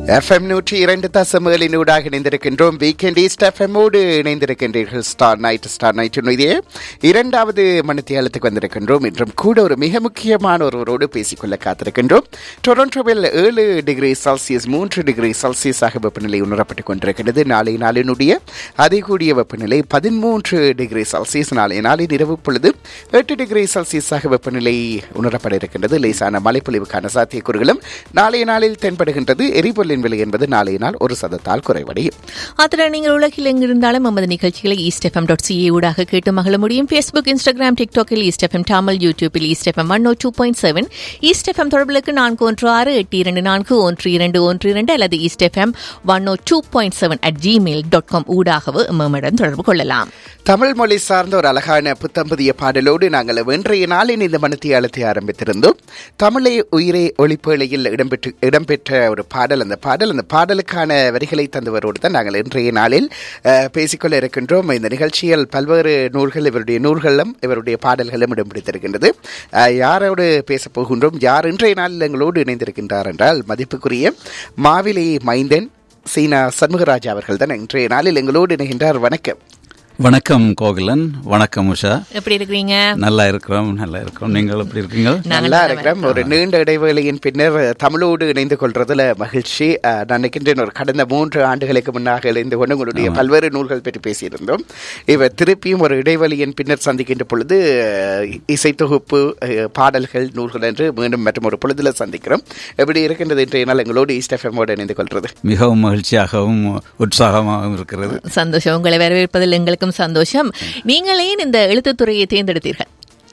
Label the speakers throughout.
Speaker 1: FM நூற்றி இரண்டு தசமகளின் ஊடாக இணைந்திருக்கின்றோம் வீக்கெண்ட் ஈஸ்ட் எஃப்எம்மோடு இணைந்திருக்கின்றீர்கள் ஸ்டார் நைட் ஸ்டார் நைட் இதே இரண்டாவது மணித்தியாலத்துக்கு வந்திருக்கின்றோம் என்றும் கூட ஒரு மிக முக்கியமான ஒருவரோடு பேசிக்கொள்ள காத்திருக்கின்றோம் டொரண்டோவில் ஏழு டிகிரி செல்சியஸ் மூன்று டிகிரி செல்சியஸாக வெப்பநிலை உணரப்பட்டுக் கொண்டிருக்கிறது நாளை நாளினுடைய அதிகூடிய வெப்பநிலை பதிமூன்று டிகிரி செல்சியஸ் நாளை நாளின் இரவு பொழுது எட்டு டிகிரி செல்சியஸாக வெப்பநிலை உணரப்பட இருக்கின்றது லேசான மழைப்பொழிவுக்கான சாத்தியக்கூறுகளும் நாளைய நாளில் தென்படுகின்றது எரிபொருளின் விலை என்பது நாளைய நாள் ஒரு சதத்தால் குறைவடையும்
Speaker 2: அத்துடன் நீங்கள் உலகில் எங்கிருந்தாலும் நமது நிகழ்ச்சிகளை ஈஸ்ட் எஃப்எம் டாட் சிஏ ஊடாக கேட்டு மகள முடியும் ஃபேஸ்புக் இன்ஸ்டாகிராம் டிக்டாக்கில் ஈஸ்ட் எஃப்எம் டாமல் யூடியூபில் East FM one O two point seven East FM தொடர்புகளுக்கு நான்கு ஒன்று ஆறு எட்டு இரண்டு நான்கு ஒன்று இரண்டு ஒன்று இரண்டு அல்லது East FM one O two point seven at Gmail dot com ஊடாகவோ நம்மிடம் தொடர்பு கொள்ளலாம்
Speaker 1: தமிழ் மொழி சார்ந்த ஒரு அழகான புத்தம்புதிய பாடலோடு நாங்கள் இன்றைய நாளின் இந்த மனத்தியாலத்தை ஆரம்பித்திருந்தோம் தமிழை உயிரே ஒளிப்பேழையில் இடம்பெற்று இடம்பெற்ற ஒரு பாடல் அந்த பாடல் அந்த பாடலுக்கான வரிகளை தந்தவரோடு தான் நாங்கள் இன்றைய நாளில் அஹ், பேசிக்கொள்ள இருக்கின்றோம் இந்த நிகழ்ச்சியில் பல்வேறு நூல்கள் இவருடைய நூல்களும் இவருடைய பாடல்களும் இடம் பிடித்திருக்கின்றது அஹ், யாரோடு பேசப் போகின்றோம் யார் இன்றைய நாளில் எங்களோடு இணைந்திருக்கின்றார் என்றால் மதிப்புக்குரிய மாவிலை மைந்தன் சீனா சண்முகராஜா அவர்கள் தான் இன்றைய நாளில் எங்களோடு இணைகின்றார் வணக்கம்
Speaker 3: வணக்கம் கோகிலன் வணக்கம் உஷா
Speaker 2: எப்படி இருக்கிறீங்க
Speaker 3: நல்லா இருக்கிறோம் நல்லா இருக்கிறோம் நீங்கள் எப்படி இருக்கீங்க
Speaker 1: நல்லா இருக்கிறேன் ஒரு நீண்ட இடைவேளையின் பின்னர் தமிழோடு இணைந்து கொள்றதுல மகிழ்ச்சி அஹ், நான் நினைக்கின்றேன் ஒரு கடந்த மூன்று ஆண்டுகளுக்கு முன்னாக இணைந்து கொண்டு உங்களுடைய பல்வேறு நூல்கள் பற்றி பேசியிருந்தோம் இவர் திருப்பியும் ஒரு இடைவெளியின் பின்னர் சந்திக்கின்ற பொழுது அஹ், இசைத்தொகுப்பு அஹ், பாடல்கள் நூல்கள் என்று மீண்டும் மற்றும் ஒரு பொழுதுல சந்திக்கிறோம் எப்படி இருக்கின்றது இன்றைய நாள் எங்களோடு ஈஸ்ட் எஃப்எம்மோடு இணைந்து கொள்றது
Speaker 3: மிகவும் மகிழ்ச்சியாகவும் உற்சாகமாகவும் இருக்கிறது
Speaker 2: சந்தோஷம் உங்களை வரவேற்பதில் எங்களுக்கும் சந்தோஷம் நீங்கள் ஏன் இந்த எழுத்துத்துறையை தேர்ந்தெடுத்தீர்கள்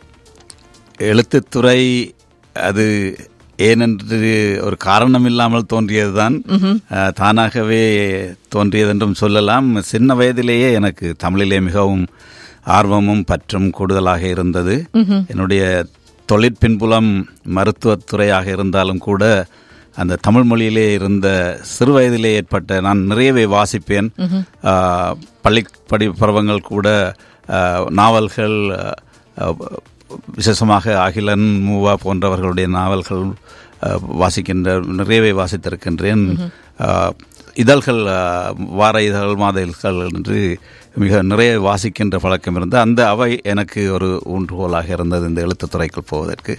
Speaker 3: எழுத்துத்துறை அது ஏனென்று ஒரு காரணம் இல்லாமல் தோன்றியதுதான் அஹ், தானாகவே தோன்றியதென்றும் சொல்லலாம் சின்ன வயதிலேயே எனக்கு தமிழிலே மிகவும் ஆர்வமும் பற்றும் கூடுதலாக இருந்தது என்னுடைய தொழிற்பின்புலம் மருத்துவத்துறையாக இருந்தாலும் கூட அந்த தமிழ் மொழியிலே இருந்த சிறு வயதிலே ஏற்பட்ட நான் நிறையவே வாசிப்பேன் ஆஹ், பள்ளி படி பருவங்கள் கூட ஆஹ், நாவல்கள் ஆஹ், விசேஷமாக அகிலன் மூவா போன்றவர்களுடைய நாவல்கள் ஆஹ், வாசிக்கின்ற நிறையவே வாசித்திருக்கின்றேன் ஆஹ், இதழ்கள் ஆஹ், வார இதழ்கள் மாத இதழ்கள் என்று மிக நிறைய வாசிக்கின்ற பழக்கம் இருந்து அந்த அவை எனக்கு ஒரு ஊன்றுகோலாக இருந்தது இந்த எழுத்துத்துறைக்குள் போவதற்கு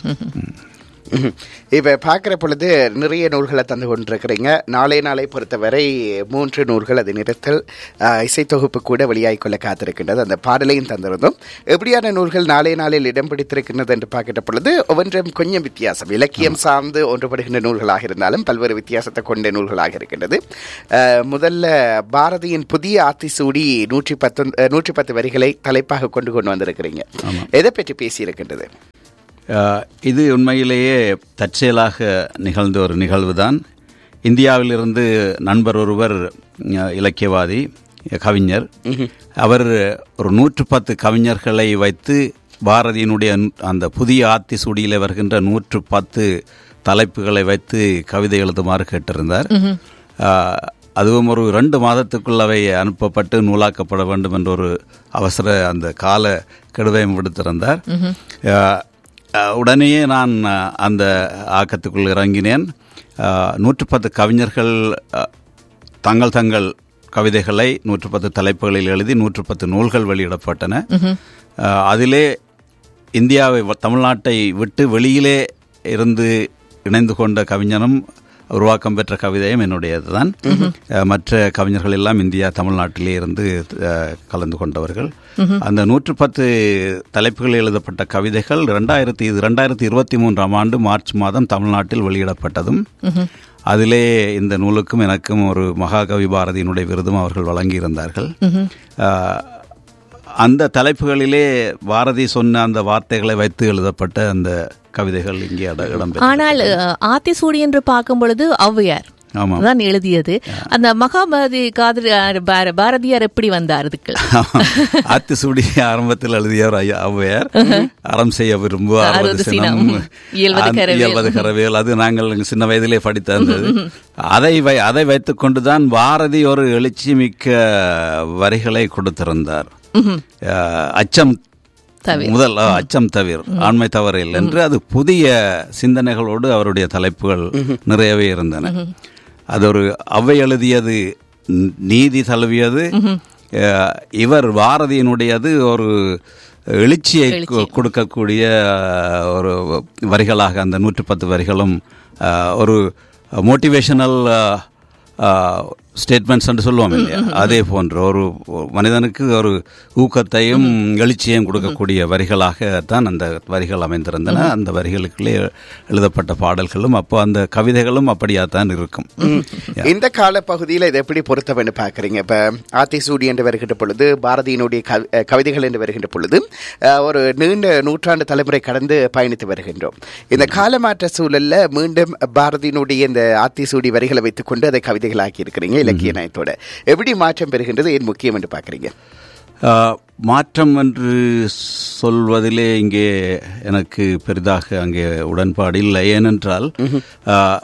Speaker 1: ம்ஹும். இப்ப பார்க்கிற பொழுது நிறைய நூல்களை தந்து கொண்டிருக்கிறீங்க நாளை நாளை பொறுத்தவரை மூன்று நூல்கள் அது நிறுத்தல் ஆஹ், இசைத்தொகுப்பு கூட வெளியாகிக் கொள்ள காத்திருக்கின்றது அந்த பாடலையும் தந்திருந்தோம் எப்படியான நூல்கள் நாளை நாளில் இடம் பிடித்திருக்கின்றது என்று பார்க்கிற பொழுது ஒவ்வொன்றும் கொஞ்சம் வித்தியாசம் இலக்கியம் சார்ந்து ஒன்றுபடுகின்ற நூல்களாக இருந்தாலும் பல்வேறு வித்தியாசத்தை கொண்ட நூல்களாக இருக்கின்றது ஆஹ், முதல்ல பாரதியின் புதிய ஆத்திசூடி நூற்றி பத்து நூற்றி பத்து வரிகளை தலைப்பாக கொண்டு கொண்டு வந்திருக்கிறீங்க எதை பற்றி பேசியிருக்கின்றது
Speaker 3: அஹ், இது உண்மையிலேயே தற்செயலாக நிகழ்ந்த ஒரு நிகழ்வுதான் இந்தியாவிலிருந்து நண்பர் ஒருவர் அஹ், இலக்கியவாதி கவிஞர் அவர் ஒரு நூற்று பத்து கவிஞர்களை வைத்து பாரதியினுடைய அந்த புதிய ஆத்தி சூடியில் வருகின்ற நூற்று பத்து தலைப்புகளை வைத்து கவிதை எழுதுமாறு கேட்டிருந்தார் அஹ், அதுவும் ஒரு ரெண்டு மாதத்துக்குள் அவை அனுப்பப்பட்டு நூலாக்கப்பட வேண்டும் என்ற ஒரு அவசர அந்த கால கெடுவையும் விடுத்திருந்தார் அஹ், அஹ், உடனேயே நான் அஹ், அந்த ஆக்கத்துக்குள் இறங்கினேன் அஹ், நூற்று பத்து கவிஞர்கள் அஹ், தங்கள் தங்கள் கவிதைகளை நூற்று பத்து தலைப்புகளில் எழுதி நூற்று பத்து நூல்கள் வெளியிடப்பட்டன அஹ், அதிலே இந்தியாவை வ- தமிழ்நாட்டை விட்டு வெளியிலே இருந்து இணைந்து கொண்ட கவிஞனும் உருவாக்கம் பெற்ற கவிதையும் என்னுடையதுதான் அஹ், மற்ற கவிஞர்கள் எல்லாம் இந்தியா தமிழ்நாட்டிலே இருந்து அஹ், கலந்து கொண்டவர்கள் அந்த நூற்று பத்து தலைப்புகளில் எழுதப்பட்ட கவிதைகள் ரெண்டாயிரத்தி இது ரெண்டாயிரத்தி இருபத்தி மூன்றாம் ஆண்டு மார்ச் மாதம் தமிழ்நாட்டில் வெளியிடப்பட்டதும் அதிலே இந்த நூலுக்கும் எனக்கும் ஒரு மகாகவி பாரதியினுடைய விருதும் அவர்கள் வழங்கியிருந்தார்கள் அஹ், அந்த தலைப்புகளிலே பாரதி சொன்ன அந்த வார்த்தைகளை வைத்து எழுதப்பட்ட அந்த கவிதைகள் இங்கே அட- இடம்பெற்று
Speaker 2: ஆனால் அஹ், ஆத்திசூடி என்று பார்க்கும் பொழுது ஔவையார்
Speaker 3: ஆமாம்
Speaker 2: தான் எழுதியது அந்த மகாபாரதி காதல் பார- பாரதியார் எப்படி வந்தார் இதுக்கு
Speaker 3: ஆத்திசூடி ஆரம்பத்தில் எழுதியவர் ஐயா ஔவையார் அறம் செய்ய விரும்பு
Speaker 2: அறுபது
Speaker 3: அறுபது
Speaker 2: சினம்,
Speaker 3: சினம்
Speaker 2: இயல்வது
Speaker 3: அந்த
Speaker 2: கரவேல்.
Speaker 3: இயல்வது கரவேல் அது நாங்கள் எங்க சின்ன வயதிலே படித்த இருந்தது அதை வை அதை வைத்துக் கொண்டுதான் பாரதி ஒரு எழுச்சி மிக்க வரிகளை கொடுத்திருந்தார் அஹ், அச்சம்
Speaker 2: தவிர.
Speaker 3: முதல் அஹ், அச்சம் தவிர ஆண்மை தவறில் என்று அது புதிய சிந்தனைகளோடு அவருடைய தலைப்புகள் நிறையவே இருந்தன அது ஒரு அவை எழுதியது ந- நீதி தழுவியது அஹ், இவர் பாரதியினுடையது ஒரு எழுச்சியை கு- கொடுக்கக்கூடிய அஹ், ஒரு வரிகளாக அந்த நூற்று பத்து வரிகளும் அஹ், ஒரு மோட்டிவேஷனல் ஸ்டேட்மெண்ட்ஸ் என்று சொல்லுவோம் இல்லையா அதே போன்ற ஒரு மனிதனுக்கு ஒரு ஊக்கத்தையும் எழுச்சியையும் கொடுக்கக்கூடிய வரிகளாக தான் அந்த வரிகள் அமைந்திருந்தன அந்த வரிகளுக்குள்ளே எழுதப்பட்ட பாடல்களும் அப்போ அந்த கவிதைகளும் அப்படியாத்தான் இருக்கும்
Speaker 1: இந்த கால பகுதியில் இதை எப்படி பொருத்தம்னு பார்க்குறீங்க இப்போ ஆத்திசூடி என்று வருகின்ற பொழுது பாரதியினுடைய கவி- அஹ் கவிதைகள் என்று வருகின்ற பொழுது அஹ், ஒரு நீண்ட நூற்றாண்டு தலைமுறை கடந்து பயணித்து வருகின்றோம் இந்த காலமாற்ற சூழல்ல மீண்டும் பாரதியினுடைய இந்த ஆத்திசூடி வரிகளை வைத்துக்கொண்டு அதை கவிதைகளாக்கி இருக்கிறீங்க இலக்கிய நயத்தோட எப்படி மாற்றம் பெறுகின்றது ஏன் முக்கியம் என்று பார்க்குறீங்க
Speaker 3: ஆஹ், மாற்றம் என்று சொல்வதிலே இங்கே எனக்கு பெரிதாக அங்கே உடன்பாடு இல்லை ஏனென்றால் ஆஹ்,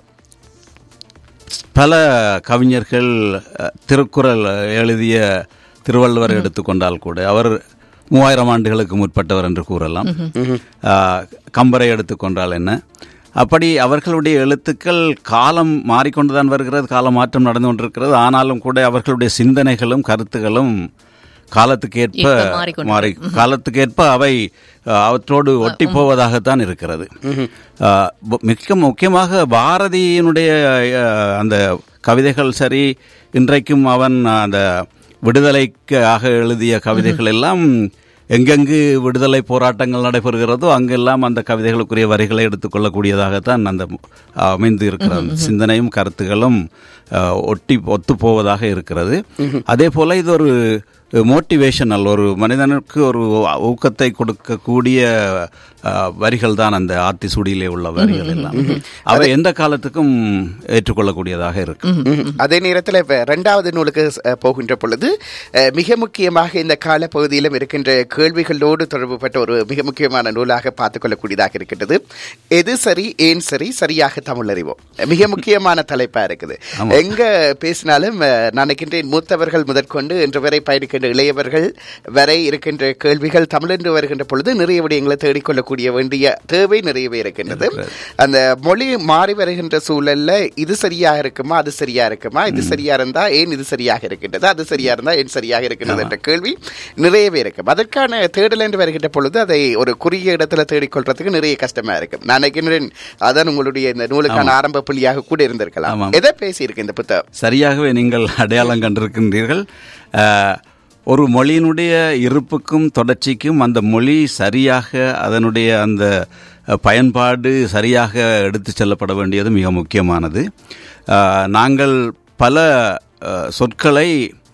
Speaker 3: பல கவிஞர்கள் அஹ், திருக்குறள் எழுதிய திருவள்ளுவர் எடுத்துக்கொண்டால் கூட அவர் மூவாயிரம் ஆண்டுகளுக்கு முற்பட்டவர் என்று கூறலாம் ஆஹ், கம்பரை எடுத்துக்கொண்டால் என்ன அப்படி அவர்களுடைய எழுத்துக்கள் காலம் மாறிக்கொண்டுதான் வருகிறது கால மாற்றம் நடந்து கொண்டிருக்கிறது ஆனாலும் கூட அவர்களுடைய சிந்தனைகளும் கருத்துகளும் காலத்துக்கேற்ப
Speaker 2: இப்ப மாறிக்கொண்டு
Speaker 3: மாறி காலத்துக்கேற்ப அவை அஹ், அவற்றோடு ஒட்டி போவதாகத்தான் இருக்கிறது அஹ், ப- மிக்க முக்கியமாக பாரதியினுடைய அஹ், அந்த கவிதைகள் சரி இன்றைக்கும் அவன் அந்த விடுதலைக்காக எழுதிய கவிதைகள் எல்லாம் எங்கெங்கு விடுதலை போராட்டங்கள் நடைபெறுகிறதோ அங்கெல்லாம் அந்த கவிதைகளுக்குரிய வரிகளை எடுத்துக்கொள்ளக்கூடியதாகத்தான் அந்த அஹ், அமைந்து இருக்கிற அந்த சிந்தனையும் கருத்துகளும் அஹ், ஒட்டி ஒத்து போவதாக இருக்கிறது அதே போல இது ஒரு மோட்டிவேஷனல் ஒரு மனிதனுக்கு ஒரு ஊக்கத்தை கொடுக்கக்கூடிய அஹ், வரிகள் தான் அந்த ஆத்தி சுடியிலே உள்ள வரிகள் எல்லாம் அவை எந்த காலத்துக்கும் ஏற்றுக்கொள்ளக்கூடியதாக இருக்கு
Speaker 1: ம். அதே நேரத்தில் இப்போ ரெண்டாவது நூலுக்கு அஹ், போகின்ற பொழுது அஹ், மிக முக்கியமாக இந்த கால பகுதியிலும் இருக்கின்ற கேள்விகளோடு தொடர்புபட்ட ஒரு மிக முக்கியமான நூலாக பார்த்துக்கொள்ளக்கூடியதாக இருக்கின்றது எது சரி ஏன் சரி சரியாக தமிழ் அறிவோம் மிக முக்கியமான தலைப்பா இருக்குது எங்க பேசினாலும் அஹ், நான் நினைக்கின்றேன் மூத்தவர்கள் முதற்கொண்டு இன்று வரை பயணிக்கின்ற இளையவர்கள் வரை இருக்கின்ற கேள்விகள் தமிழென்று வருகின்ற பொழுது நிறைய விடயங்களை தேடிக்கொள்ளக்கூடிய வேண்டிய தேவை நிறையவே இருக்கின்றது அந்த மொழி மாறி வருகின்ற சூழல்ல இது சரியா இருக்குமா அது சரியா இருக்குமா இது சரியா இருந்தா ஏன் இது சரியாக இருக்கின்றது அது சரியா இருந்தா ஏன் சரியாக இருக்கின்றது என்ற கேள்வி நிறையவே இருக்கும் அதற்கான தேடல் என்று வருகின்ற பொழுது அதை ஒரு குறுகிய இடத்துல தேடிக்கொள்றதுக்கு நிறைய கஷ்டமா இருக்கும் நான் நினைக்கின்றேன் அதான் உங்களுடைய இந்த நூலுக்கான ஆரம்ப புள்ளியாக கூட இருந்திருக்கலாம்
Speaker 3: ஆமாம்.
Speaker 1: எதை பேசியிருக்கு இந்த புத்தகம்
Speaker 3: சரியாகவே நீங்கள் அடையாளம் கண்டிருக்கின்றீர்கள் அஹ், ஒரு மொழியினுடைய இருப்புக்கும் தொடர்ச்சிக்கும் அந்த மொழி சரியாக அதனுடைய அந்த அஹ், பயன்பாடு சரியாக எடுத்து செல்லப்பட வேண்டியது மிக முக்கியமானது அஹ், நாங்கள் பல அஹ், சொற்களை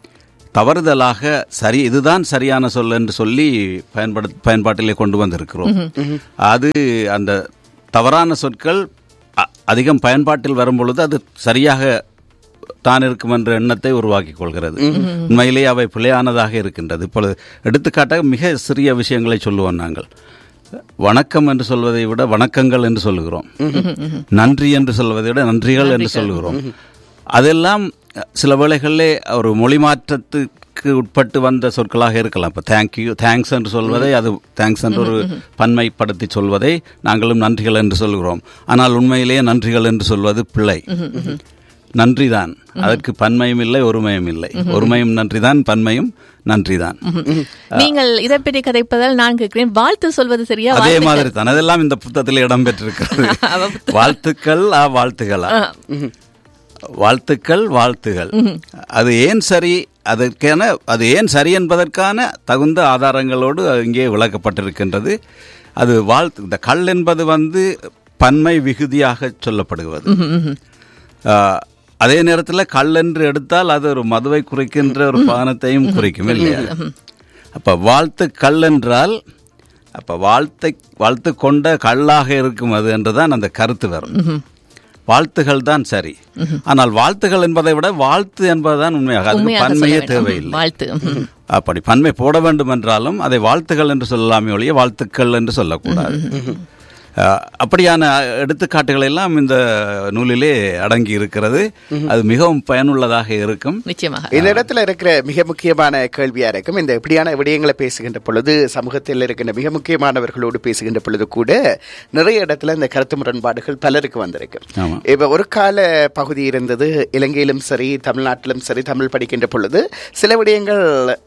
Speaker 3: தவறுதலாக சரி இதுதான் சரியான சொல் என்று சொல்லி பயன்படு பயன்பாட்டிலே கொண்டு வந்திருக்கிறோம் அது அந்த தவறான சொற்கள் அ- அதிகம் பயன்பாட்டில் வரும் பொழுது அது சரியாக தான் இருக்கும் என்ற எண்ணத்தை உருவாக்கிக் கொள்கிறது உண்மையிலேயே அவை பிழையானதாக இருக்கின்றது இப்பொழுது எடுத்துக்காட்டாக மிக சிறிய விஷயங்களை சொல்லுவோம் நாங்கள் வணக்கம் என்று சொல்வதை விட வணக்கங்கள் என்று சொல்லுகிறோம் நன்றி என்று சொல்வதை விட நன்றிகள் என்று சொல்லுகிறோம் அதெல்லாம் சில வேளைகளிலே ஒரு மொழி மாற்றத்துக்கு உட்பட்டு வந்த சொற்களாக இருக்கலாம் இப்போ தேங்க்யூ தேங்க்ஸ் என்று சொல்வதை அது தேங்க்ஸ் என்று ஒரு பன்மைப்படுத்தி சொல்வதை நாங்களும் நன்றிகள் என்று சொல்கிறோம் ஆனால் உண்மையிலேயே நன்றிகள் என்று சொல்வது பிழை நன்றிதான் அதற்கு பன்மையும் இல்லை ஒருமையும் இல்லை ஒருமையும் நன்றிதான் பன்மையும் நன்றிதான்
Speaker 2: நீங்கள் இதை பற்றி கதைப்பதால் நான் கேட்கிறேன் வாழ்த்து சொல்வது சரியா
Speaker 3: அதே
Speaker 2: வாழ்த்து-
Speaker 3: மாதிரி தான் அதெல்லாம் இந்த புத்தகத்தில் இடம்பெற்றிருக்கிறது
Speaker 2: அவ
Speaker 3: வாழ்த்துக்கள் ஆ வாழ்த்துகளா வாழ்த்துக்கள் வாழ்த்துகள் அது ஏன் சரி அதற்கான அது ஏன் சரி என்பதற்கான தகுந்த ஆதாரங்களோடு இங்கே விளக்கப்பட்டிருக்கின்றது அது வாழ்த்து இந்த கல் என்பது வந்து பன்மை விகுதியாக சொல்லப்படுகிறது ஆ, அதே நேரத்தில் கல் என்று எடுத்தால் அது ஒரு மதுவை குறிக்கின்ற ஒரு பானத்தையும் குறிக்கும் இல்லையா அப்ப வாழ்த்து கல் என்றால் அப்ப வாழ்த்தை வாழ்த்து கொண்ட கல்லாக இருக்கும் அது என்றுதான் அந்த கருத்து வரும் வாழ்த்துகள் தான் சரி ஆனால் வாழ்த்துகள் என்பதை விட வாழ்த்து என்பதுதான் உண்மையாக அதுக்கு
Speaker 2: உண்மையாக சொல்ல
Speaker 3: பன்மையே
Speaker 2: வேண்டும்.
Speaker 3: தேவையில்லை
Speaker 2: வாழ்த்து ம்.
Speaker 3: அப்படி பன்மை போட வேண்டும் என்றாலும் அதை வாழ்த்துகள் என்று சொல்லலாமே ஒழிய வாழ்த்துக்கள் என்று சொல்லக்கூடாது அஹ், அப்படியான எடுத்துக்காட்டுகள் எல்லாம் இந்த நூலிலே அடங்கி இருக்கிறது அது மிகவும் பயனுள்ளதாக இருக்கும்
Speaker 2: நிச்சயமாக
Speaker 1: இந்த இடத்துல இருக்கிற மிக முக்கியமான கேள்வியா இருக்கும் இந்த இப்படியான விடயங்களை பேசுகின்ற பொழுது சமூகத்தில் இருக்கின்ற மிக முக்கியமானவர்களோடு பேசுகின்ற பொழுது கூட நிறைய இடத்துல இந்த கருத்து முரண்பாடுகள் பலருக்கு வந்திருக்கு
Speaker 3: ஆமா.
Speaker 1: இப்ப ஒரு கால பகுதி இருந்தது இலங்கையிலும் சரி தமிழ்நாட்டிலும் சரி தமிழ் படிக்கின்ற பொழுது சில விடயங்கள்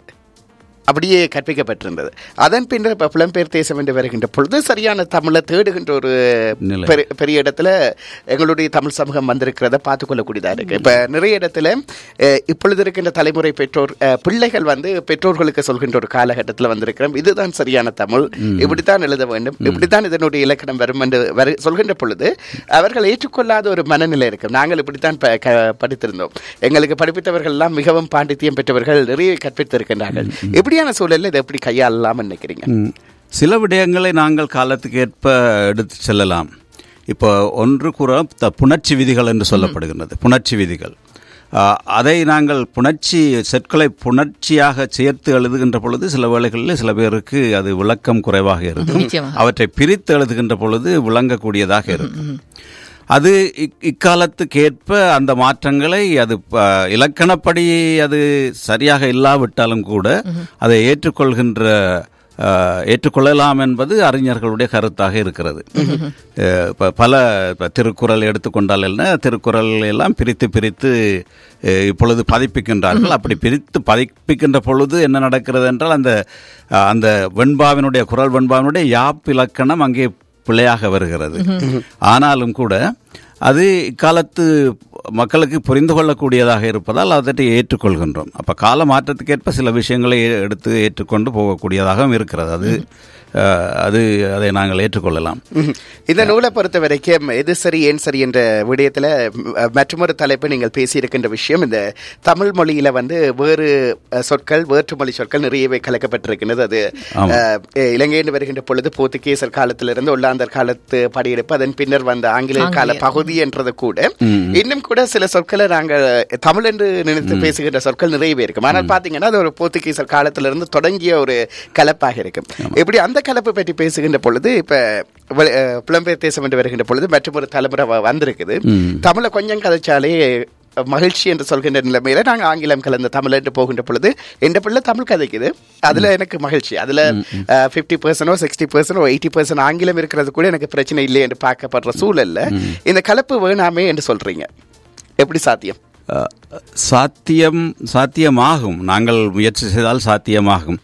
Speaker 1: அப்படியே கற்பிக்கப்பட்டிருந்தது அதன் பின்னர் இப்போ புலம்பெயர் தேசம் என்று வருகின்ற பொழுது சரியான தமிழை தேடுகின்ற ஒரு
Speaker 3: நிலை.
Speaker 1: பெரிய- பெரிய இடத்துல எங்களுடைய தமிழ் சமூகம் வந்திருக்கிறத பார்த்துக்கொள்ளக்கூடியதா இருக்கு இப்ப நிறைய இடத்துல அஹ், இப்பொழுது இருக்கின்ற தலைமுறை பெற்றோர் அஹ், பிள்ளைகள் வந்து பெற்றோர்களுக்கு சொல்கின்ற ஒரு காலகட்டத்தில் வந்திருக்கிறோம் இதுதான் சரியான தமிழ் இப்படித்தான் எழுத வேண்டும் இப்படித்தான் இதனுடைய இலக்கணம் வரும் என்று வரு- சொல்கின்ற பொழுது அவர்கள் ஏற்றுக்கொள்ளாத ஒரு மனநிலை இருக்கும் நாங்கள் இப்படித்தான் ப- க- படித்திருந்தோம் எங்களுக்கு படிப்பித்தவர்கள் எல்லாம் மிகவும் பாண்டித்தியம் பெற்றவர்கள் நிறைய கற்பித்திருக்கின்றார்கள் இப்படியான சூழலில் இதை எப்படி கையாளலாம் நினைக்கிறீங்க
Speaker 3: ம். சில விடயங்களை நாங்கள் காலத்துக்கு ஏற்ப எடுத்து செல்லலாம் இப்போ ஒன்று கூற த- புணர்ச்சி விதிகள் என்று சொல்லப்படுகின்றது புணர்ச்சி விதிகள் ஆ, அதை நாங்கள் புணர்ச்சி சொற்களை புணர்ச்சியாக சேர்த்து எழுதுகின்ற பொழுது சில வேளைகளில் சில பேருக்கு அது விளக்கம் குறைவாக இருக்கும்
Speaker 2: நிச்சயமாக.
Speaker 3: அவற்றை பிரித்து எழுதுகின்ற பொழுது விளங்கக்கூடியதாக இருக்கும் அது இக்- இக்காலத்துக்கு ஏற்ப அந்த மாற்றங்களை அது ப- இலக்கணப்படி அது சரியாக இல்லாவிட்டாலும் கூட அதை ஏற்றுக்கொள்கின்ற அஹ், ஏற்றுக்கொள்ளலாம் என்பது அறிஞர்களுடைய கருத்தாக இருக்கிறது அஹ், இப்ப பல இப்ப திருக்குறள் எடுத்துக்கொண்டால் என்ன திருக்குறள் எல்லாம் பிரித்து பிரித்து அஹ், இப்பொழுது பதிப்பிக்கின்றார்கள் அப்படி பிரித்து பதிப்பிக்கின்ற பொழுது என்ன நடக்கிறது என்றால் அந்த அஹ், அந்த வெண்பாவினுடைய குரல் வெண்பாவினுடைய யாப் இலக்கணம் அங்கே பிழையாக வருகிறது ஆனாலும் கூட அது இக்காலத்து மக்களுக்கு புரிந்து கொள்ளக்கூடியதாக இருப்பதால் அதை ஏற்றுக்கொள்கின்றோம் அப்ப கால மாற்றத்துக்கேற்ப சில விஷயங்களை எடுத்து ஏற்றுக்கொண்டு போகக்கூடியதாகவும் இருக்கிறது அது அஹ், அது அதை நாங்கள் ஏற்றுக்கொள்ளலாம்
Speaker 1: ம்ஹும். இந்த நூலை பொறுத்த வரைக்கும் எது சரி ஏன் சரி என்ற விடயத்துல ம், மற்றொரு தலைப்பு நீங்கள் பேசியிருக்கின்ற விஷயம் இந்த தமிழ் மொழியில வந்து வேறு அஹ், சொற்கள் வேற்றுமொழி சொற்கள் நிறையவே கலக்கப்பட்டிருக்கின்றது அது
Speaker 3: ஆமா.
Speaker 1: அஹ், இலங்கையில் வருகின்ற பொழுது போர்த்துகீசர் காலத்திலிருந்து ஒல்லாந்தர் காலத்து படையெடுப்பு அதன் பின்னர் வந்த ஆங்கிலேய கால
Speaker 2: ஆங்கிலேயர்.
Speaker 1: பகுதி என்றது கூட இன்னும் கூட சில சொற்களை நாங்கள் தமிழ் என்று நினைத்து பேசுகின்ற சொற்கள் நிறையவே இருக்கும் ஆனால் பாத்தீங்கன்னா அது ஒரு போர்த்துகீசர் காலத்திலிருந்து தொடங்கிய ஒரு கலப்பாக இருக்கும் இப்படி அந்த கலப்பு பற்றி பேசுகின்ற பொழுது இப்ப வெளி- அஹ், புலம்பெயர் தேசம் என்று வருகின்ற பொழுது மற்றும் ஒரு தலைமுறை வ- வந்திருக்குது தமிழை கொஞ்சம் கதைச்சாலே மகிழ்ச்சி என்று சொல்கின்ற நிலைமையில நாங்க ஆங்கிலம் கலந்த தமிழ் என்று போகின்ற பொழுது எந்த பிள்ளை தமிழ் கதைக்குது அதுல எனக்கு மகிழ்ச்சி அதுல பிப்டி பர்சனோ சிக்ஸ்டி பர்சனோ எயிட்டி பர்சன்ட் ஆங்கிலம் இருக்கிறது கூட எனக்கு பிரச்சனை இல்லை என்று பார்க்கப்படுற சூழல்ல இந்த கலப்பு வேணாமே என்று சொல்றீங்க எப்படி சாத்தியம்
Speaker 3: அஹ், சாத்தியம் சாத்தியமாகும் நாங்கள் முயற்சி செய்தால் சாத்தியமாகும்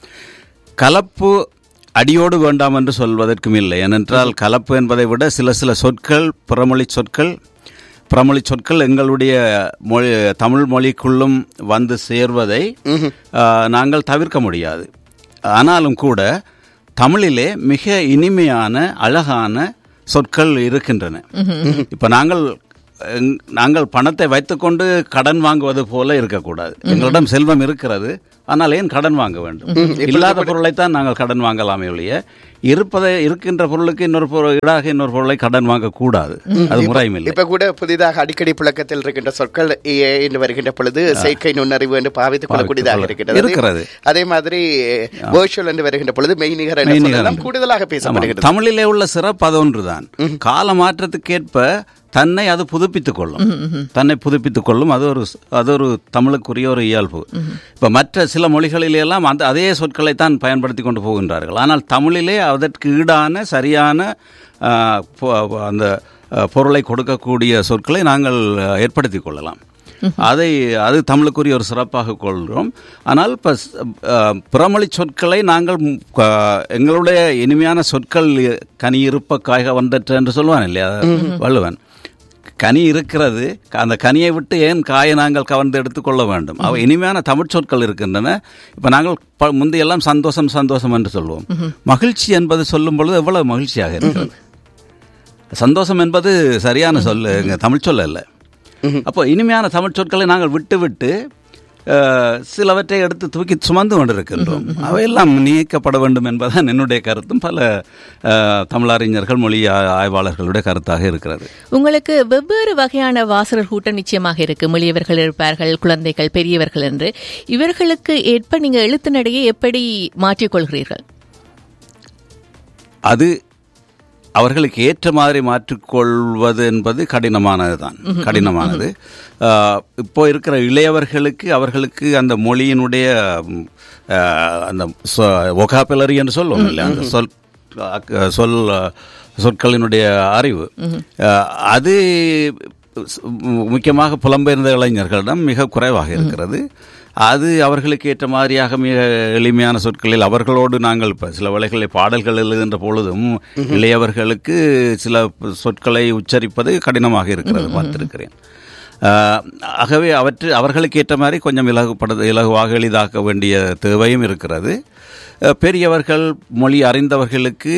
Speaker 3: கலப்பு அடியோடு வேண்டாம் என்று சொல்வதற்கும் இல்லை ஏனென்றால் கலப்பு என்பதை விட சில சில சொற்கள் பிறமொழி சொற்கள் பிறமொழி சொற்கள் எங்களுடைய மொழி தமிழ் மொழிக்குள்ளும் வந்து சேர்வதை அஹ், நாங்கள் தவிர்க்க முடியாது ஆனாலும் கூட தமிழிலே மிக இனிமையான அழகான சொற்கள் இருக்கின்றன இப்ப நாங்கள் எங்- நாங்கள் பணத்தை வைத்துக்கொண்டு கடன் வாங்குவது போல இருக்கக்கூடாது எங்களிடம் செல்வம் இருக்கிறது ஆனால் ஏன் கடன் வாங்க வேண்டும் இல்லாத பொருளைத்தான் நாங்கள் கடன் வாங்கலாமே ஒழிய இருப்பதை இருக்கின்ற பொருளுக்கு இன்னொரு பொருள் ஈடாக இன்னொரு பொருளை கடன் வாங்கக்கூடாது அது முறையும் இல்லை
Speaker 1: இப்ப கூட புதிதாக அடிக்கடி புழக்கத்தில் இருக்கின்ற சொற்கள் AI என்று வருகின்ற பொழுது செயற்கை நுண்ணறிவு என்று பாவித்துக் கொள்ளக்கூடியதாக
Speaker 3: கொள்ள-
Speaker 1: இருக்கிறது
Speaker 3: இருக்கிறது.
Speaker 1: அதே மாதிரி வேர்ச்சுவல் என்று வருகின்ற பொழுது மெய்நிகர் என்ற
Speaker 3: மெய்நிகர்
Speaker 1: சொல்லலாம்
Speaker 3: என்று.
Speaker 1: கூடுதலாக
Speaker 3: ஆமாம்.
Speaker 1: பேசப்படுகிறது
Speaker 3: தமிழிலே உள்ள சிறப்பு அது ஒன்றுதான் கால மாற்றத்துக்கேற்ப தன்னை அது புதுப்பித்துக் கொள்ளும் தன்னை புதுப்பித்துக் கொள்ளும் அது ஒரு அது ஒரு தமிழுக்குரிய ஒரு இயல்பு இப்ப மற்ற சில மொழிகளிலே எல்லாம் அந்த அதே சொற்களை தான் பயன்படுத்தி கொண்டு போகின்றார்கள் ஆனால் தமிழிலே அதற்கு ஈடான சரியான ஆ, பொ- அந்த ஆ, பொருளை கொடுக்கக்கூடிய சொற்களை நாங்கள் ஏற்படுத்திக் கொள்ளலாம் அதை அது தமிழுக்குரிய ஒரு சிறப்பாக கொள்கிறோம் ஆனால் இப்போ பிறமொழி சொற்களை நாங்கள் ம், க- எங்களுடைய இனிமையான சொற்கள் கனி இருப்ப காய்க வந்தற்ற என்று சொல்லுவான் இல்லையா வள்ளுவன் கனி இருக்கிறது அந்த கனியை விட்டு ஏன் காயை நாங்கள் கவர்ந்து எடுத்துக்கொள்ள வேண்டும் அவ இனிமையான தமிழ் சொற்கள் இருக்கின்றன இப்போ நாங்கள் ப- முந்தையெல்லாம் சந்தோஷம் சந்தோஷம் என்று சொல்லுவோம் மகிழ்ச்சி என்பது சொல்லும் பொழுது எவ்வளவு மகிழ்ச்சியாக இருக்கிறது சந்தோஷம் என்பது சரியான சொல்லு இங்க தமிழ் சொல்ல இல்லை அப்போ இனிமையான தமிழ் சொற்களை நாங்கள் விட்டு விட்டு அஹ், சிலவற்றை எடுத்து தூக்கி சுமந்து கொண்டிருக்கின்றோம் அவையெல்லாம் நீக்கப்பட வேண்டும் என்பதுதான் என்னுடைய கருத்தும் பல அஹ், தமிழறிஞர்கள் மொழி ஆ- ஆய்வாளர்களுடைய கருத்தாக இருக்கிறது
Speaker 2: உங்களுக்கு வெவ்வேறு வகையான வாசகர் கூட்டம் நிச்சயமாக இருக்கு மொழியவர்கள் இருப்பார்கள் குழந்தைகள் பெரியவர்கள் என்று இவர்களுக்கு ஏற்ப நீங்க எழுத்து நடையை எப்படி மாற்றிக்கொள்கிறீர்கள்
Speaker 3: அது அவர்களுக்கு ஏற்ற மாதிரி மாற்றிக்கொள்வது என்பது கடினமானதுதான் கடினமானது ஆஹ், இப்போ இருக்கிற இளையவர்களுக்கு அவர்களுக்கு அந்த மொழியினுடைய ம், ஆஹ், அந்த ஒகாபுலரி என்று சொல்லுவோம் இல்லையா அந்த சொல் அக்- சொல் சொற்களினுடைய அறிவு ஆஹ், அது ஸ்- முக்கியமாக புலம்பெயர்ந்த இளைஞர்களிடம் மிக குறைவாக இருக்கிறது அது அவர்களுக்கு ஏற்ற மாதிரியாக மிக எளிமையான சொற்களில் அவர்களோடு நாங்கள் இப்போ சில வேளைகளில் பாடல்கள் எழுதுகின்ற பொழுதும் இளையவர்களுக்கு சில சொற்களை உச்சரிப்பது கடினமாக இருக்கிறது பார்த்திருக்கிறேன் ஆஹ், ஆகவே அவற்று அவர்களுக்கு ஏற்ற மாதிரி கொஞ்சம் இலகுபட இலகுவாக எளிதாக்க வேண்டிய தேவையும் இருக்கிறது அஹ், பெரியவர்கள் மொழி அறிந்தவர்களுக்கு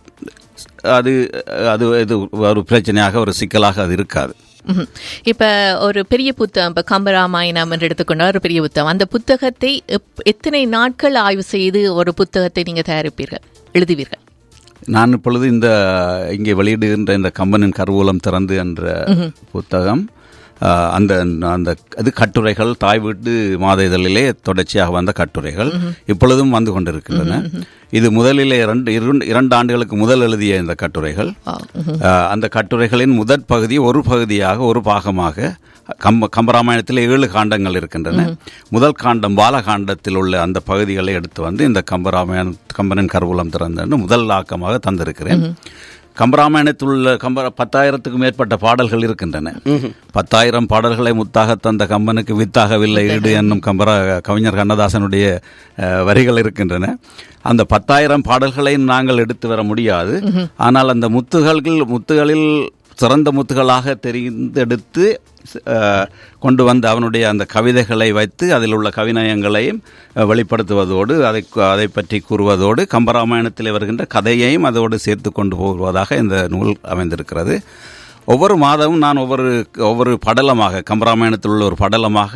Speaker 3: அது அது இது ஒரு பிரச்சனையாக ஒரு சிக்கலாக அது இருக்காது
Speaker 2: ம்ஹும். இப்ப ஒரு பெரிய புத்தகம் இப்ப கம்பராமாயணம் என்று எடுத்துக்கொண்டா ஒரு பெரிய புத்தகம் அந்த புத்தகத்தை எப்- எத்தனை நாட்கள் ஆய்வு செய்து ஒரு புத்தகத்தை நீங்க தயாரிப்பீர்கள் எழுதுவீர்கள்
Speaker 3: நான் இப்பொழுது இந்த இங்கே வெளியிடுகின்ற இந்த கம்பனின் கருவூலம் திறந்து என்ற புத்தகம் ஆஹ், அந்த அந்த அது கட்டுரைகள் தாய் வீட்டு மாத இதழிலே தொடர்ச்சியாக வந்த கட்டுரைகள் இப்பொழுதும் வந்து கொண்டிருக்கின்றன இது முதலிலே இரண்டு இரண்டு- இரண்டு ஆண்டுகளுக்கு முதல் எழுதிய இந்த கட்டுரைகள்
Speaker 2: ஆ, ம்ஹும்.
Speaker 3: ஆஹ், அந்த கட்டுரைகளின் முதற் பகுதி ஒரு பகுதியாக ஒரு பாகமாக கம்ப கம்பராமாயணத்தில் ஏழு காண்டங்கள் இருக்கின்றன முதல் காண்டம் பாலகாண்டத்தில் உள்ள அந்த பகுதிகளை எடுத்து வந்து இந்த கம்பராமாயண கம்பனின் கருவூலம் திறந்தன்னு முதல் ஆக்கமாக தந்திருக்கிறேன் கம்பராமாயணத்தில் உள்ள கம்ப பத்தாயிரத்துக்கும் மேற்பட்ட பாடல்கள் இருக்கின்றன பத்தாயிரம் பாடல்களை முத்தாக தந்த கம்பனுக்கு வித்தாகவில்லை ஈடு என்னும் கம்பரா கவிஞர் கண்ணதாசனுடைய அஹ், வரிகள் இருக்கின்றன அந்த பத்தாயிரம் பாடல்களை நாங்கள் எடுத்து வர முடியாது ஆனால் அந்த முத்துகள் முத்துகளில் சிறந்த முத்துகளாக தெரிந்தெடுத்து அஹ், கொண்டு வந்த அவனுடைய அந்த கவிதைகளை வைத்து அதில் உள்ள கவிநயங்களையும் அஹ், வெளிப்படுத்துவதோடு அதை அதை பற்றி கூறுவதோடு கம்பராமாயணத்தில் வருகின்ற கதையையும் அதோடு சேர்த்து கொண்டு போவதாக இந்த நூல் அமைந்திருக்கிறது ஒவ்வொரு மாதமும் நான் ஒவ்வொரு ஒவ்வொரு படலமாக கம்பராமாயணத்தில் உள்ள ஒரு படலமாக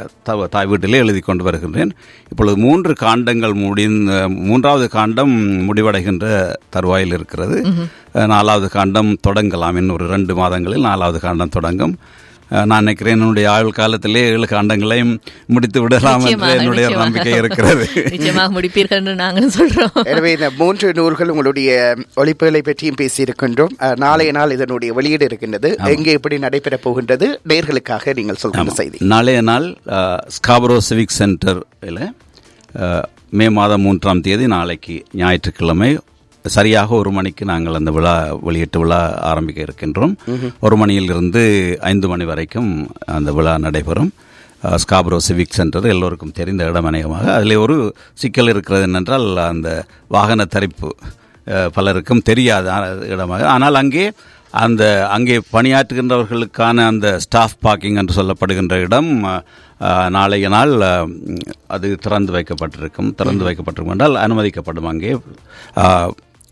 Speaker 3: த- தாய் வீட்டிலே எழுதி கொண்டு வருகின்றேன் இப்பொழுது மூன்று காண்டங்கள் முடிந்த மூன்றாவது காண்டம் முடிவடைகின்ற தருவாயில் இருக்கிறது நாலாவது காண்டம் தொடங்கலாம் இன்னும் ஒரு ரெண்டு மாதங்களில் நாலாவது காண்டம் தொடங்கும் அஹ், நான் நினைக்கிறேன் என்னுடைய ஆயுள் காலத்திலே ஏழு காண்டங்களையும் முடித்து விடலாம் என்று
Speaker 2: நிச்சயமாக,
Speaker 3: என்னுடைய
Speaker 2: நிச்சயமாக.
Speaker 3: நம்பிக்கை இருக்கிறது
Speaker 2: நிச்சயமாக முடிப்பீர்கள் என்று நாங்களும் சொல்றோம்
Speaker 1: எனவே இந்த மூன்று நூல்கள் உங்களுடைய ஒழிப்புகளை பற்றியும் பேசியிருக்கின்றோம் அஹ், நாளைய நாள் இதனுடைய வெளியீடு இருக்கின்றது எங்கே எப்படி நடைபெறப் போகின்றது நேர்களுக்காக நீங்கள் சொல்கின்ற செய்தி
Speaker 3: நாளைய நாள் அஹ், ஸ்காபரோ சிவிக் சென்டரில் அஹ், மே மாதம் மூன்றாம் தேதி நாளைக்கு ஞாயிற்றுக்கிழமை சரியாக ஒரு மணிக்கு நாங்கள் அந்த விழா வெளியீட்டு விழா ஆரம்பிக்க இருக்கின்றோம் ஒரு மணியிலிருந்து ஐந்து மணி வரைக்கும் அந்த விழா நடைபெறும் அஹ், ஸ்காபரோ சிவிக் சென்டர் எல்லோருக்கும் தெரிந்த இடம் அநேகமாக அதில் ஒரு சிக்கல் இருக்கிறது என்னென்றால் அந்த வாகன தரிப்பு அஹ், பலருக்கும் தெரியாத இடமாக ஆனால் அங்கே அந்த அங்கே பணியாற்றுகின்றவர்களுக்கான அந்த ஸ்டாஃப் பார்க்கிங் என்று சொல்லப்படுகின்ற இடம் அஹ், நாளைய நாள் அஹ், அது திறந்து வைக்கப்பட்டிருக்கும் திறந்து வைக்கப்பட்டிருக்கும் என்றால் அனுமதிக்கப்படும் அங்கே அஹ்,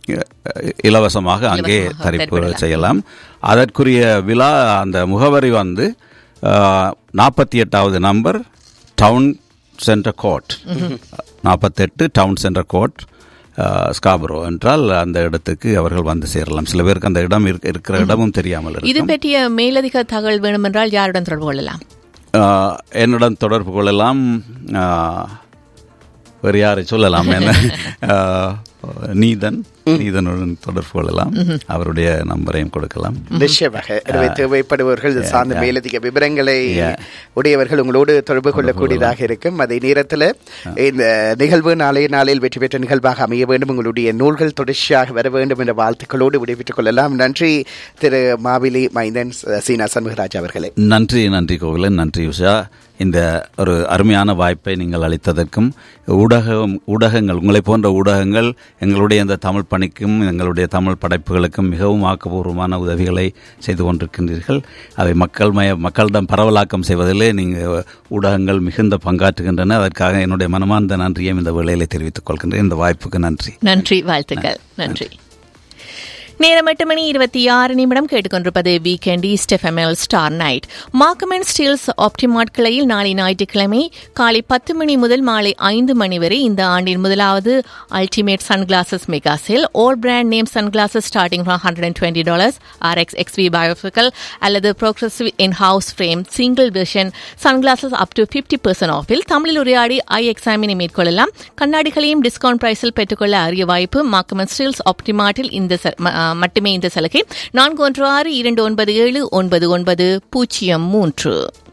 Speaker 3: இலவசமாக அங்கே
Speaker 2: இலவசமாக
Speaker 3: தரிப்பு
Speaker 2: தரிப்பிடலாம்.
Speaker 3: செய்யலாம் அதற்குரிய விழா அந்த முகவரி வந்து நாற்பத்தி எட்டாவது நம்பர் டவுன் சென்டர் கோர்ட் நாற்பத்தெட்டு டவுன் சென்டர் கோர்ட் ஸ்காபரோ என்றால் அந்த இடத்துக்கு அவர்கள் வந்து சேரலாம் சில பேருக்கு அந்த இடம் இருக்க- இருக்கிற இடமும் தெரியாமல்
Speaker 2: இது
Speaker 3: இருக்கும்
Speaker 2: பற்றிய மேலதிக தகவல் வேண்டுமென்றால் யாருடன் தொடர்பு கொள்ளலாம்
Speaker 3: ஆஹ், என்னுடன் தொடர்பு கொள்ளலாம் ஆஹ், வேறு யாரை சொல்லலாம் என்ன ஆஹ், நீதன் நீதனுடன் தொடர்பு கொள்ளலாம் அவருடைய நம்பரையும் கொடுக்கலாம்
Speaker 1: நிச்சயமாக எனவே தேவைப்படுபவர்கள் இது சார்ந்த
Speaker 3: yeah.
Speaker 1: மேலதிக விவரங்களை
Speaker 3: Yeah.
Speaker 1: உடையவர்கள் உங்களோடு தொடர்பு கொள்ளக்கூடியதாக இருக்கும் அதே நேரத்தில் இந்த நிகழ்வு நாளைய நாளில் வெற்றி பெற்ற நிகழ்வாக அமைய வேண்டும் உங்களுடைய நூல்கள் தொடர்ச்சியாக வர வேண்டும் என்ற வாழ்த்துக்களோடு விடைபெற்றுக் கொள்ளலாம் நன்றி திரு மாவிலி மைந்தன் சீனா சண்முகராஜ் அவர்களே
Speaker 3: நன்றி நன்றி கோவிலன் நன்றி உஷா இந்த ஒரு அருமையான வாய்ப்பை நீங்கள் அளித்ததற்கும் ஊடகம் ஊடகங்கள் உங்களை போன்ற ஊடகங்கள் எங்களுடைய இந்த தமிழ் பணிக்கும் எங்களுடைய தமிழ் படைப்புகளுக்கும் மிகவும் ஆக்கப்பூர்வமான உதவிகளை செய்து கொண்டிருக்கின்றீர்கள் அதை மக்கள் மய மக்களிடம் பரவலாக்கம் செய்வதிலே நீங்கள் ஊடகங்கள் மிகுந்த பங்காற்றுகின்றன அதற்காக என்னுடைய மனமார்ந்த நன்றியையும் இந்த வேளையிலே தெரிவித்துக் கொள்கின்றேன் இந்த வாய்ப்புக்கு நன்றி
Speaker 2: நன்றி வாழ்த்துக்கள் நன்றி நேரம் எட்டு மணி இருபத்தி ஆறு நிமிடம் கேட்டுக்கொண்டிருப்பது வீக்கெண்ட் ஈஸ்ட் எஃப்எம்எல் star night Markham and Steeles Optimart கிளையில் நாளை ஞாயிற்றுக்கிழமை காலை பத்து மணி முதல் மாலை ஐந்து மணி வரை இந்த ஆண்டின் முதலாவது ultimate sun glasses mega sale all brand name sun glasses starting from hundred and twenty dollars R X எக்ஸ்வி பயோபிக்கல் அல்லது progressive in house frame single vision sun glasses up to fifty percent ஆஃபில் தமிழில் உரையாடி ஐ எக்ஸாமினை மேற்கொள்ளலாம் கண்ணாடிகளையும் discount பிரைஸில் பெற்றுக்கொள்ள அரிய வாய்ப்பு மார்க்கம் அண்ட் ஸ்டீல்ஸ் ஆப்டிமார்ட்டில் இந்த ச- ம- ஆ, மட்டுமே இந்த சலுகை நான்கு ஒன்று ஆறு இரண்டு ஒன்பது ஏழு ஒன்பது ஒன்பது பூஜ்ஜியம் மூன்று